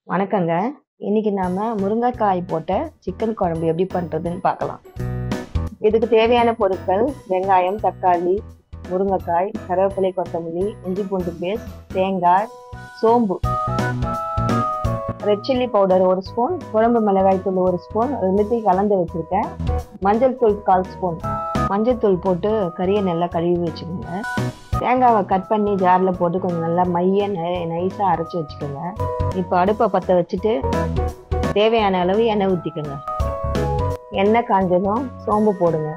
வணக்கங்க இன்னைக்கு நாம முருங்கைக்காய் போட்ட சிக்கன் குழம்பு எப்படி பண்றதுன்னு பார்க்கலாம் இதுக்கு தேவையான பொருட்கள் வெங்காயம் தக்காளி முருங்கைக்காய் கருவேப்பிலை கொத்தமல்லி இஞ்சி பூண்டு பேஸ்ட் தேங்காய் சோம்பு ரெட் சில்லி பவுடர் ஒரு ஸ்பூன் குழம்பு மிளகாய் தூள் ஒரு ஸ்பூன் ரெண்டுத்தையும் கலந்து வச்சிருக்கேன் மஞ்சள் தூள் கால் ஸ்பூன் மஞ்சள் தூள் போட்டு கறியை நல்லா கழுவி வச்சுக்கோங்க தேங்காவை கட் பண்ணி ஜாரில் போட்டு கொஞ்சம் நல்லா மைய நைஸாக அரைச்சி வச்சுக்கோங்க இப்போ அடுப்பை பற்ற வச்சுட்டு தேவையான அளவு எண்ணெய் ஊற்றிக்கோங்க எண்ணெய் காஞ்சதும் சோம்பு போடுங்க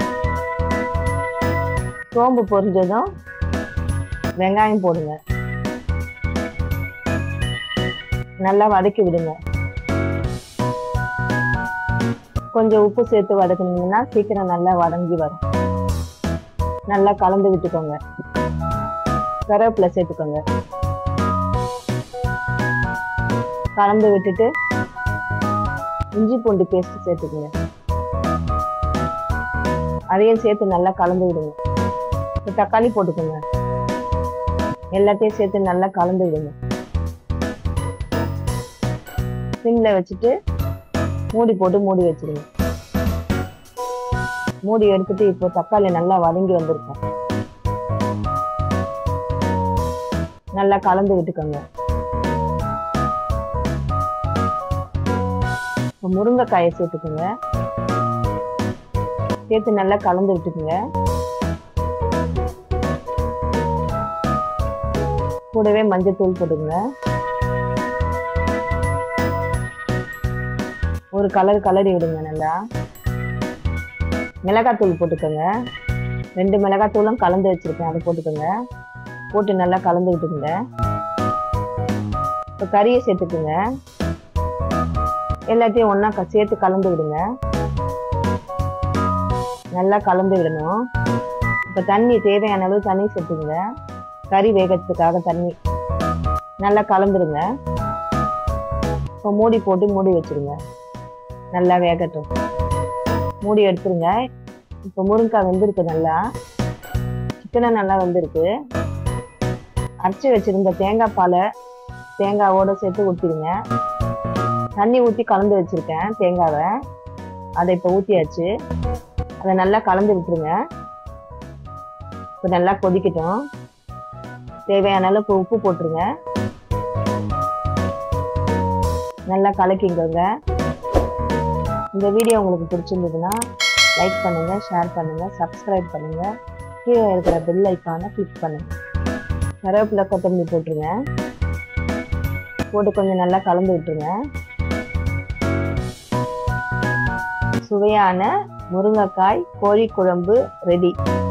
சோம்பு பொரிஞ்சதும் வெங்காயம் போடுங்க நல்லா வதக்கி விடுங்க கொஞ்சம் உப்பு சேர்த்து வதக்குனீங்கன்னா சீக்கிரம் நல்லா வதங்கி வரும் நல்லா கலந்து விட்டுக்கோங்க கருவேப்பிலை சேர்த்துக்கோங்க கலந்து விட்டுட்டு இஞ்சி பூண்டு பேஸ்ட் சேர்த்துக்கோங்க அதையும் சேர்த்து நல்லா கலந்து விடுங்க இப்போ தக்காளி போட்டுக்கோங்க எல்லாத்தையும் சேர்த்து நல்லா கலந்து விடுங்க சிம்ல வச்சுட்டு மூடி போட்டு மூடி வச்சிருங்க மூடி எடுத்துட்டு இப்போ தக்காளி நல்லா வதங்கி வந்திருக்கும் நல்லா கலந்து விட்டுக்கோங்க இப்போ முருங்கைக்காயை சேர்த்துக்கோங்க சேர்த்து நல்லா கலந்து விட்டுக்குங்க கூடவே மஞ்சள் தூள் போட்டுங்க ஒரு கலர் கலரி விடுங்க நல்லா மிளகாத்தூள் போட்டுக்கோங்க ரெண்டு மிளகாத்தூளும் கலந்து வச்சிருக்கேன் அதை போட்டுக்கோங்க போட்டு நல்லா கலந்து விட்டுக்குங்க இப்போ கறியை சேர்த்துக்குங்க எல்லாத்தையும் ஒன்றா க சேர்த்து கலந்து விடுங்க நல்லா கலந்து விடணும் இப்போ தண்ணி தேவையான அளவு தண்ணி சேர்த்துக்குங்க கறி வேகத்துக்காக தண்ணி நல்லா கலந்துருங்க இப்போ மூடி போட்டு மூடி வச்சிருங்க நல்லா வேகட்டும் மூடி எடுத்துருங்க இப்போ முருங்கைக்காய் வெந்திருக்கு நல்லா சிக்கனை நல்லா வெந்திருக்கு அரைச்சி வச்சிருந்த தேங்காய் பாலை தேங்காவோட சேர்த்து ஊற்றிடுங்க தண்ணி ஊற்றி கலந்து வச்சிருக்கேன் தேங்காவை அதை இப்போ ஊற்றியாச்சு அதை நல்லா கலந்து விட்டுருங்க இப்போ நல்லா கொதிக்கட்டும் தேவையான அளவுக்கு உப்பு போட்டுருங்க நல்லா கலக்கிக்கோங்க இந்த வீடியோ உங்களுக்கு பிடிச்சிருந்ததுன்னா லைக் பண்ணுங்க ஷேர் பண்ணுங்க சப்ஸ்கிரைப் பண்ணுங்க கீழே இருக்கிற பெல் ஐக்கானை கிளிக் பண்ணுங்க கருவேப்பிலை கொத்தமல்லி போட்டுருங்க போட்டு கொஞ்சம் நல்லா கலந்து விட்டுருங்க சுவையான முருங்கைக்காய் கோழி குழம்பு ரெடி